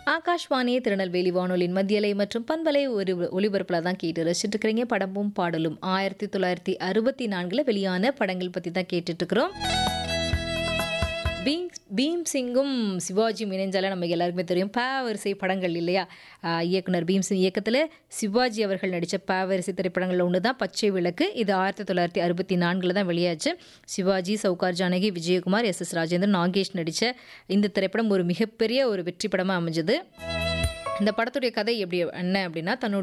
ஆகாஷ்வாணி திருநெல்வேலி வானொலியின் மத்தியலை மற்றும் பண்பலை ஒரு ஒளிபரப்பில் தான் கேட்டு ரசிச்சுட்டு இருக்கிறீங்க படமும் பாடலும் ஆயிரத்தி தொள்ளாயிரத்தி அறுபத்தி நான்கில் வெளியான படங்கள் பற்றி தான் கேட்டுட்டு இருக்கிறோம் பீம் பீம் சிங்கும் சிவாஜியும் இணைஞ்சால நமக்கு எல்லாருக்குமே தெரியும் ப வரிசை படங்கள் இல்லையா ஆஹ் இயக்குனர் பீம் சிங் இயக்கத்தில் சிவாஜி அவர்கள் நடித்த ப வரிசை திரைப்படங்களில் ஒன்று தான் பச்சை விளக்கு இது ஆயிரத்தி தொள்ளாயிரத்தி அறுபத்தி நான்கில் தான் வெளியாச்சு சிவாஜி சவுகார் ஜானகி விஜயகுமார் எஸ் எஸ் ராஜேந்திரன் நாகேஷ் நடித்த இந்த திரைப்படம் ஒரு மிகப்பெரிய ஒரு வெற்றி படமாக அமைஞ்சது இந்த படத்துடைய கதை எப்படி என்ன அப்படின்னா தன்னுடைய